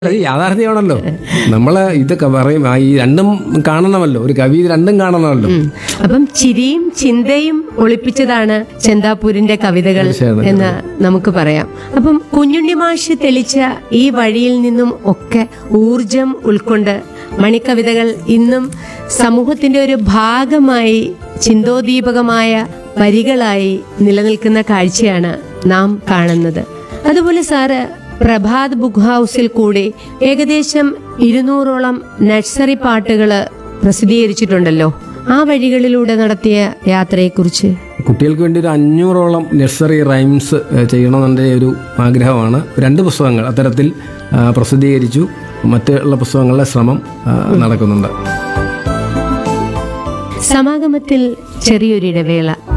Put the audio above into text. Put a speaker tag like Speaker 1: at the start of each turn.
Speaker 1: അത് യാഥാർത്ഥ്യമാണല്ലോ നമ്മള് ഇതൊക്കെ പറയും ആ, ഈ രണ്ടും കാണണമല്ലോ ഒരു കവി ഇത് രണ്ടും കാണണമല്ലോ
Speaker 2: അപ്പം ചിരിയും ചിന്തയും ഒളിപ്പിച്ചതാണ് ചെന്താപ്പൂരിന്റെ കവിതകൾ
Speaker 1: തീർച്ചയായും.
Speaker 2: എന്ന് നമുക്ക് പറയാം അപ്പം കുഞ്ഞുണ്ണി മാഷ് തെളിച്ച ഈ വഴിയിൽ നിന്നും ഒക്കെ ഊർജം ഉൾക്കൊണ്ട് മണിക്കവിതകൾ ഇന്നും സമൂഹത്തിന്റെ ഒരു ഭാഗമായി ചിന്തോദീപകമായ വരികളായി നിലനിൽക്കുന്ന കാഴ്ചയാണ് നാം കാണുന്നത് അതുപോലെ സാറ് പ്രഭാത് ബുക്ക് ഹൗസിൽ കൂടി ഏകദേശം ഇരുന്നൂറോളം നഴ്സറി പാട്ടുകൾ പ്രസിദ്ധീകരിച്ചിട്ടുണ്ടല്ലോ ആ വഴികളിലൂടെ നടത്തിയ യാത്രയെക്കുറിച്ച്
Speaker 1: കുട്ടികൾക്ക് വേണ്ടി ഒരു അഞ്ഞൂറോളം നഴ്സറി റൈംസ് ഏഹ്, ചെയ്യണമെന്നെ ഒരു ആഗ്രഹമാണ് രണ്ട് പുസ്തകങ്ങൾ അത്തരത്തിൽ ആ, പ്രസിദ്ധീകരിച്ചു മറ്റുള്ള പുസ്തകങ്ങളുടെ ശ്രമം ആ, നടക്കുന്നുണ്ട്
Speaker 2: സമാഗമത്തിൽ ചെറിയൊരിടവേള